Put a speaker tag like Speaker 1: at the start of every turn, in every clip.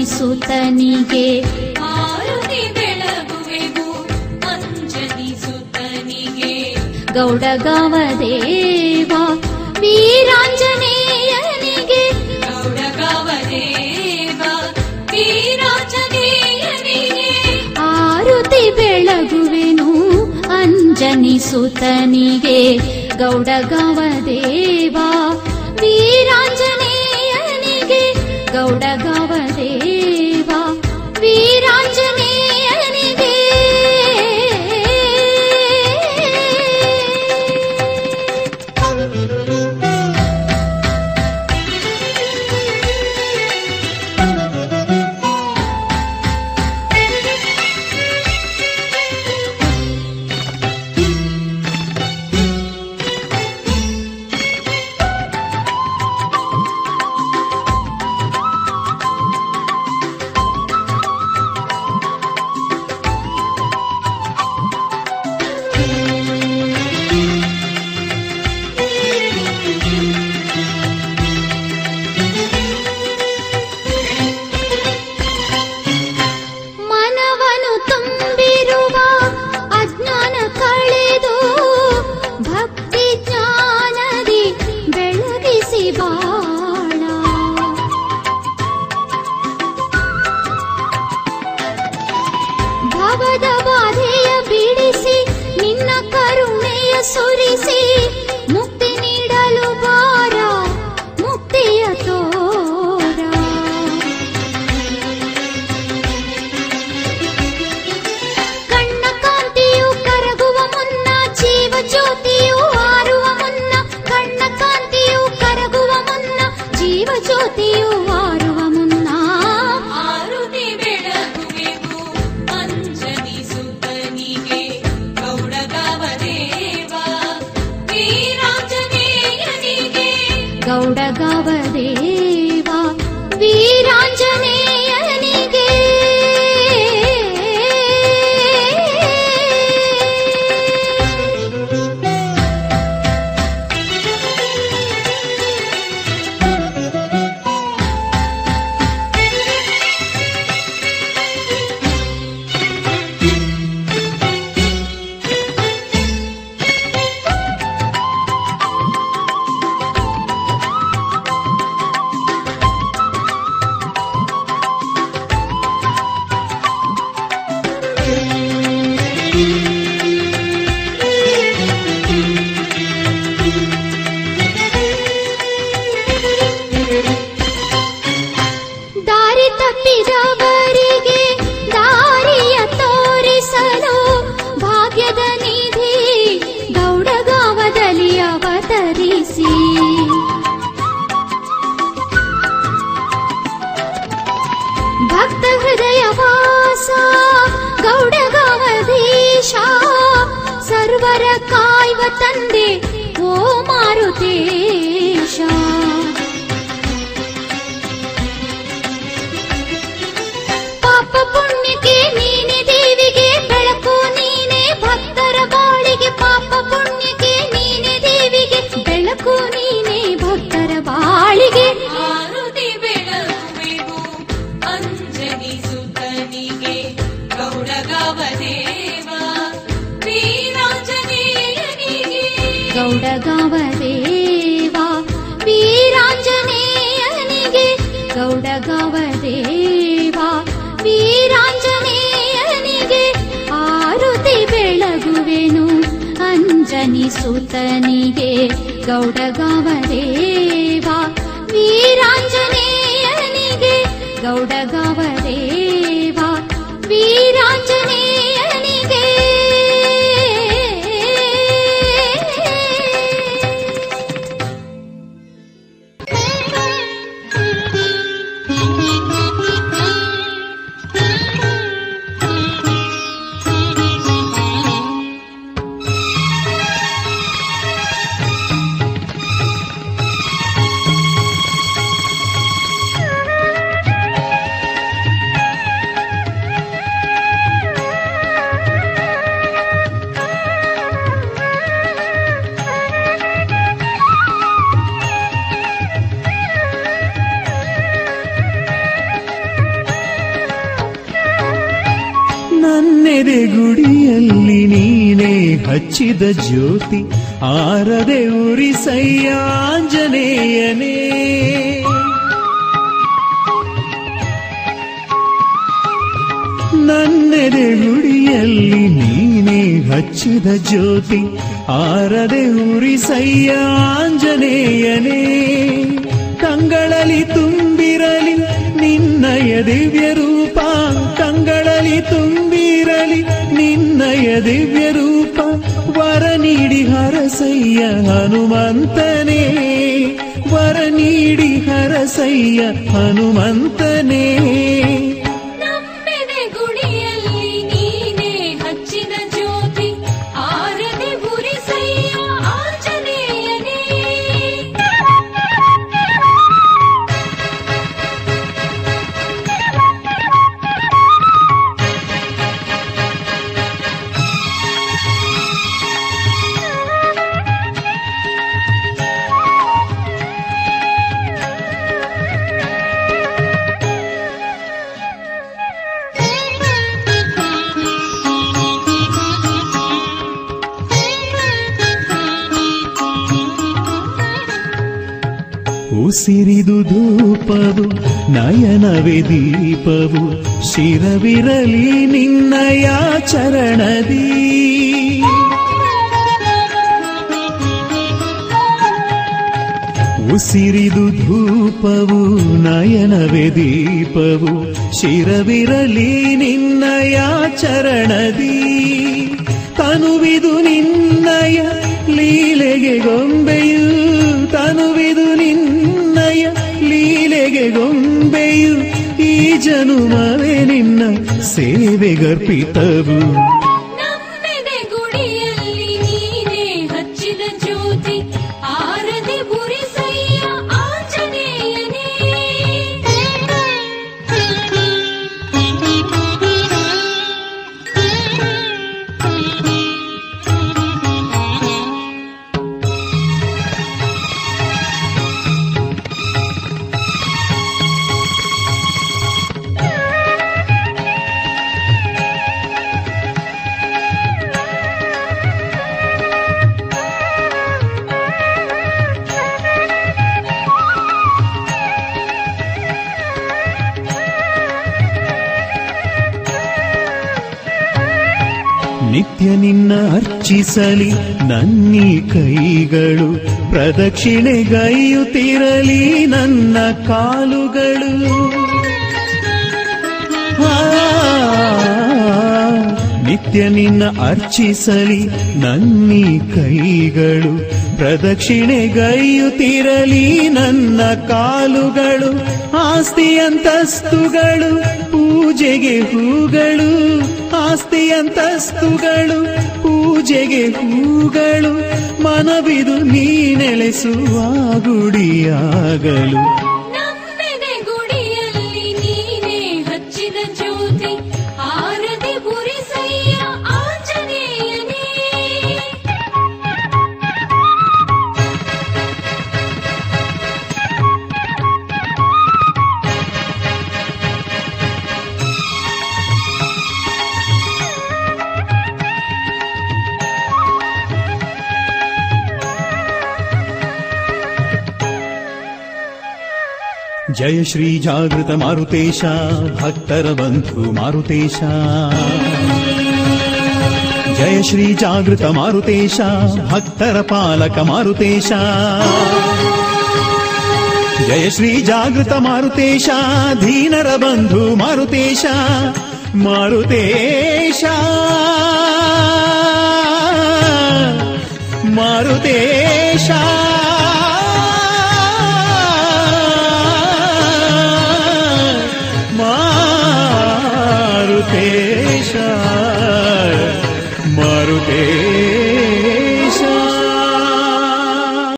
Speaker 1: ಸುತನಿಗೆ
Speaker 2: ಆರುತಿ ಬೆಳಗುವೆವು ಅಂಜನಿ ಸುತನಿಗೆ
Speaker 1: ಗೌಡಗಾವ ದೇವ ವೀರಾಂಜನೇಯನಿಗೆ
Speaker 2: ಗೌಡಗಾವ ದೇವ ವೀರಾಂಜನೇಯನಿಗೆ
Speaker 1: ಆರುತಿ ಬೆಳಗುವೆನು ಅಂಜನಿ ಸುತನಿಗೆ ಗೌಡಗಾವ ದೇವ ವೀರಾಂಜನೇಯನಿಗೆ ಗೌಡಗಾವ ದೇವ ವೀರಾಂಜನೇಯನಿಗೆ ಮನವನು ತುಂಬಿರುವ ಅಜ್ಞಾನ ಕಳೆದು ಭಕ್ತಿ ಜ್ಞಾನದಿ ಬೆಳಗಿಸಿ ಬಾಳ ಭವದ ಬಾಧೆಯ ಬಿಡಿಸಿ ನಿನ್ನ ಕರುಣೆಯ ಸುರಿಸಿ ಮುಕ್ತಿ ನೀಡಲು ಬಾರ ಮುಕ್ತಿಯ ತೋರ ಕಣ್ಣ ಕಾಂತಿಯು ಕರಗುವ ಮುನ್ನ ಜೀವ ಜ್ಯೋತಿಯು ಹಾರುವ ಮುನ್ನ ಕಣ್ಣ ಕಾಂತಿಯು ಕರಗುವ ಮುನ್ನ ಜೀವ ಜ್ಯೋತಿಯು ಹಾರುವ ಮುನ್ನ
Speaker 2: ಆರುತಿ ಬೆಳಗುವೆವು ಅಂಜನಿ ಸುತನಿಗೆ ಗೌಡಗಾವ ದೇವ ವೀರಾಂಜನೇಯನಿಗೆ
Speaker 1: ಗೌಡಗಾವ ದೇವ ವೀರಾಂಜನೇಯನಿಗೆ ದಾರಿ ತಪ್ಪಿದವರಿಗೆ ದಾರಿಯ ತೋರಿಸಲು ಭಾಗ್ಯದ ನಿಧಿ ಗೌಡಗಾವದಲ್ಲಿ ಅವತರಿಸಿ ಭಕ್ತ ಹೃದಯ ವಾಸ ಗೌಡಗಾವಧೀಶ ಸರ್ವರ ಕಾಯ್ವ ತಂದೆ ಓ ಮಾರುತೇಶ ಪಾಪ ಪುಣ್ಯಕ್ಕೆ ನೀನೆ ದೇವಿಗೆ ಬೆಳಕು ನೀನೆ ಭಕ್ತರ ಬಾಳಿಗೆ ಪಾಪ ಪುಣ್ಯಕ್ಕೆ ನೀನೆ ದೇವಿಗೆ ಬೆಳಕು ನೀನೆ ಭಕ್ತರ ಬಾಳಿಗೆ
Speaker 2: ಆರುತಿ ಬೆಳಗುವೆವು ಅಂಜನಿ ಸುತನಿಗೆ ಗೌಡಗಾವ ದೇವ ವೀರಾಂಜನೇಯನಿಗೆ
Speaker 1: ಗೌಡಗಾವ ದೇವ ವೀರಾಂಜನೇಯನಿಗೆ ಗೌಡಗಾವ ದೇವ ವೀರಾಂಜನೇಯನಿಗೆ ಆರುತಿ ಬೆಳಗುವೆನು ಅಂಜನಿ ಸುತನಿಗೆ ಗೌಡಗಾವ ದೇವ ವೀರಾಂಜನೇಯನಿಗೆ ಗೌಡಗಾವ ದೇವ ವೀರಾಂಜನೇಯನಿಗೆ
Speaker 3: ಹಚ್ಚಿದ ಜ್ಯೋತಿ ಆರದೆ ಉರಿಸಯ್ಯ ಆಂಜನೇಯನೇ ನನ್ನೆದೆ ಗುಡಿಯಲ್ಲಿ ನೀನೇ ಹಚ್ಚಿದ ಜ್ಯೋತಿ ಆರದೆ ಉರಿಸಯ್ಯ ಆಂಜನೇಯನೇ ಕಂಗಳಲ್ಲಿ ತುಂಬಿರಲಿ ನಿನ್ನಯ ದಿವ್ಯ ರೂಪ ಕಂಗಳಲ್ಲಿ ತುಂಬಿರಲಿ ನಿನ್ನಯ ದಿವ್ಯ ರೂಪ ವರ ನೀಡಿ ಹರಸಯ್ಯ ಹನುಮಂತನೇ ವರ ನೀಡಿ ಹರಸಯ್ಯ ಹನುಮಂತನೇ
Speaker 2: ನಮ್ಮೆದೆ ಗುಡಿಯಲ್ಲಿ ನೀನೇ ಹಚ್ಚಿದ ಜ್ಯೋತಿ ಆರದೆ ಉರಿಸಯ್ಯ ಆಂಜನೇಯನೇ
Speaker 3: ಉಸಿರಿದು ಧೂಪವು ನಯನವೇ ದೀಪವು ಶಿರವಿರಲಿ ನಿನ್ನಯ ಚರಣದಿ ಉಸಿರಿದು ಧೂಪವು ನಯನವೇ ದೀಪವು ಶಿರವಿರಲಿ ನಿನ್ನಯ ಚರಣದಿ ತನುವಿದು ನಿನ್ನಯ ಲೀಲೆಗೆ ಗೊಂಬೆಯು ತನುವಿದು ನಿನ್ನಯ ಲೀಲೆಗೆ ಗೊಂಬೆಯು ಈ ಜನುಮವೇ ನಿನ್ನ ಸೇವೆಗರ್ಪಿತವು
Speaker 2: ನಮ್ಮೆದೆ ಗುಡಿಯಲ್ಲಿ ನೀನೇ ಹಚ್ಚಿದ ಜ್ಯೋತಿ ಆರದೆ ಉರಿಸಯ್ಯ ಆಂಜನೇಯನೇ
Speaker 3: ನಿತ್ಯ ನಿನ್ನ ಅರ್ಚಿಸಲಿ ನನ್ನಿ ಕೈಗಳು ಪ್ರದಕ್ಷಿಣೆಗೈಯುತ್ತಿರಲಿ ನನ್ನ ಕಾಲುಗಳು ಆ, ನಿತ್ಯ ನಿನ್ನ ಅರ್ಚಿಸಲಿ ನನ್ನಿ ಕೈಗಳು ಪ್ರದಕ್ಷಿಣೆಗೈಯುತ್ತಿರಲಿ ನನ್ನ ಕಾಲುಗಳು ಆಸ್ತಿ ಅಂತಸ್ತುಗಳು ಪೂಜೆಗೆ ಹೂಗಳು ಆಸ್ತಿ ಅಂತಸ್ತುಗಳು ಪೂಜೆಗೆ ಹೂಗಳು ಮನವಿದು ನೀ ನೆಲೆಸುವ ಗುಡಿಯಾಗಲು
Speaker 2: ನಮ್ಮೆದೆ ಗುಡಿಯಲ್ಲಿ ನೀನೇ ಹಚ್ಚಿದ ಜ್ಯೋತಿ ಆರದೆ ಉರಿಸಯ್ಯ ಆಂಜನೇಯನೇ
Speaker 3: ಜಯ ಶ್ರೀ ಜಾಗೃತ ಮಾರುತೇಶ ಭಕ್ತರ ಬಂಧು ಮಾರುತೇಶ ಜಯ ಶ್ರೀ ಜಾಗೃತ ಮಾರುತೇಶ ಭಕ್ತರ ಪಾಲಕ ಮಾರುತೇಶ ಜಯ ಶ್ರೀ ಜಾಗೃತ ಮಾರುತೇಶ ಧೀನರ ಬಂಧು ಮಾರುತೇಶ ಮಾರುತೇಶ ಮಾರುತೇಶ ಮಾರುತೇಶ ಮಾರುತೇಶ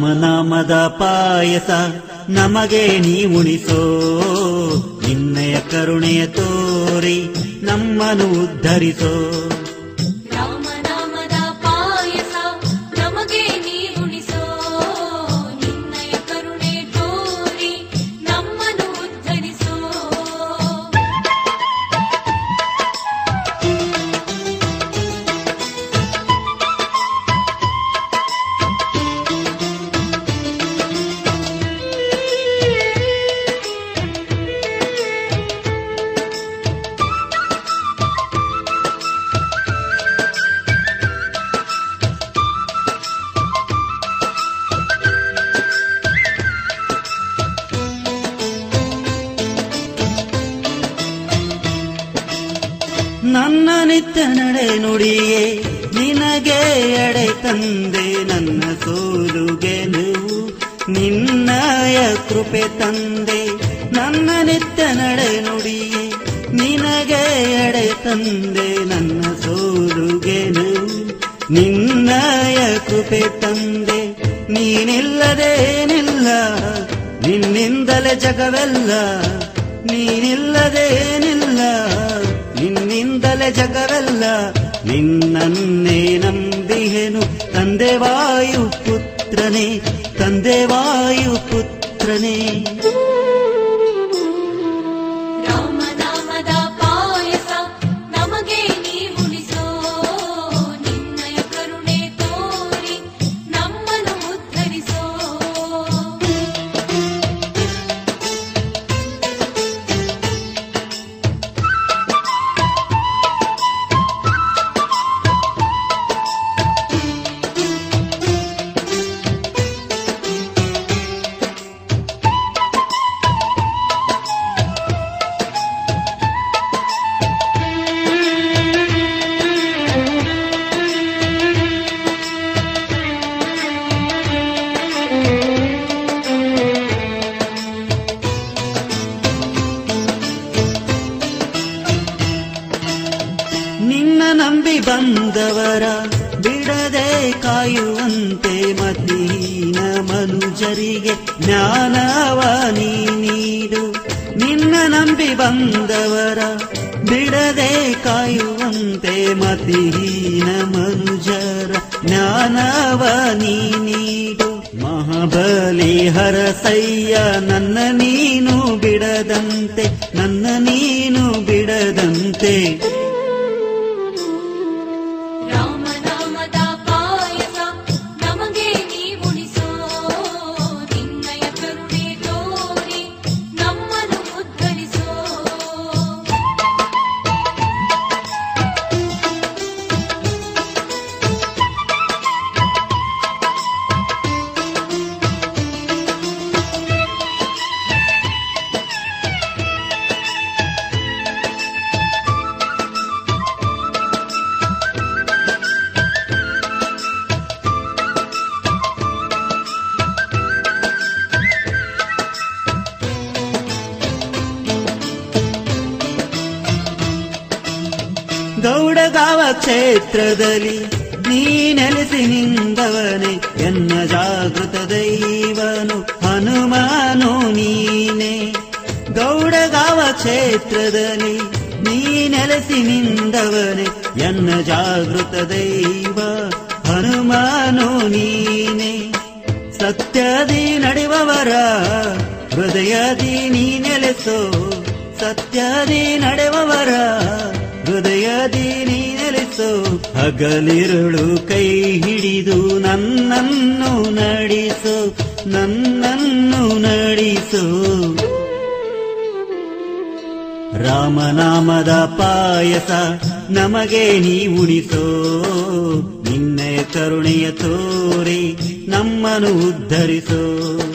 Speaker 4: ರಾಮನಾಮದ ಪಾಯಸ ನಮಗೆ ನೀ ಉಣಿಸೋ ನಿನ್ನಯ ಕರುಣೆಯ ತೋರಿ ನಮ್ಮನ್ನು ಉದ್ಧರಿಸೋ
Speaker 2: ರಾಮನಾಮದ ಪಾಯಸ ನಮಗೆ ನೀರುಣಿಸೋ ನಿನ್ನಯ ಕರುಣೆ ತೋರಿ ನಮ್ಮನ್ನು ಉದ್ಧರಿಸೋ
Speaker 4: ನನ್ನ ನಿತ್ಯ ನಡೆ ನುಡಿಯೇ ನಿನಗೆ ಎಡೆ ತಂದೆ ನನ್ನ ಸೋಲು ಗೆಲುವು ನಿನ್ನಯ ಕೃಪೆ ತಂದೆ ನನ್ನ ನಿತ್ಯ ನಡೆ ನುಡಿಯೇ ನಿನಗೆ ಎಡೆ ತಂದೆ ನನ್ನ ಸೋಲು ಗೆಲುವು ನಿನ್ನಯ ಕೃಪೆ ತಂದೆ ನೀನಿಲ್ಲದೇನಿಲ್ಲ ನಿನ್ನಿಂದಲೇ ಜಗವೆಲ್ಲ ನೀನಿಲ್ಲದೇನಿಲ್ಲ ನಿನ್ನಿಂದಲೇ ಜಗವೆಲ್ಲ ನಿನ್ನನ್ನೇ ನಂಬಿಹೆನು ತಂದೆ ವಾಯು ಪುತ್ರನೇ ತಂದೆ ವಾಯು ಪುತ್ರನೇ
Speaker 2: ರಾಮನಾಮದ ಪಾಯಸ ನಮಗೆ ನೀರುಣಿಸೋ ನಿನ್ನಯ ಕರುಣೆ ತೋರಿ ನಮ್ಮನ್ನು ಉದ್ಧರಿಸೋ
Speaker 4: ನಿನ್ನ ನಂಬಿ ಬಂದವರ ಬಿಡದೆ ಕಾಯುವಂತೆ ಮದೀನ ಮನುಜರಿಗೆ ಜ್ಞಾನವ ನೀ ನೀಡು ನಿನ್ನ ನಂಬಿ ಬಂದವರ ಬಿಡದೆ ಕಾಯುವಂತೆ ಮದೀನ ಮನುಜರ ಜ್ಞಾನವ ನೀ ನೀಡು ಮಹಾಬಲಿ ಹರಸಯ್ಯ ನನ್ನ ನೀನು ಬಿಡದಂತೆ ನನ್ನ ನೀನು ಬಿಡದಂತೆ
Speaker 2: ರಾಮನಾಮದ ಪಾಯಸ ನಮಗೆ ನೀವುಣಿಸೋ ನಿನ್ನಯ ಕರುಣೆ ತೋರಿ ನಮ್ಮನ್ನು ಉದ್ಧರಿಸೋ
Speaker 4: ಗೌಡಗಾವ ಕ್ಷೇತ್ರದಲ್ಲಿ ನೀ ನೆಲೆಸಿ ನಿಂದವನೇ ಎನ್ನ ಜಾಗೃತ ದೈವನು ಹನುಮಾನು ನೀನೆ ಗೌಡಗಾವ ಕ್ಷೇತ್ರದಲ್ಲಿ ನೀ ನೆಲೆಸಿ ನಿಂದವನೇ ಎನ್ನ ಜಾಗೃತ ದೈವ ಹನುಮಾನು ನೀನೆ ಸತ್ಯದಿ ನಡೆಯುವವರ ಹೃದಯದಿ ನೀ ನೆಲೆಸೋ ಸತ್ಯದಿ ನಡೆಯುವವರ ಹೃದಯದಿ ನೀ ನೆಲೆಸೋ ಹಗಲಿರುಳು ಕೈ ಹಿಡಿದು ನನ್ನನ್ನು ನಡೆಸೋ ನನ್ನನ್ನು ನಡೆಸೋ ರಾಮನಾಮದ ಪಾಯಸ ನಮಗೆ ನೀ ಉಣಿಸೋ ನಿನ್ನೆಯ ಕರುಣೆಯ ತೋರಿ ನಮ್ಮನ್ನು ಉದ್ಧರಿಸೋ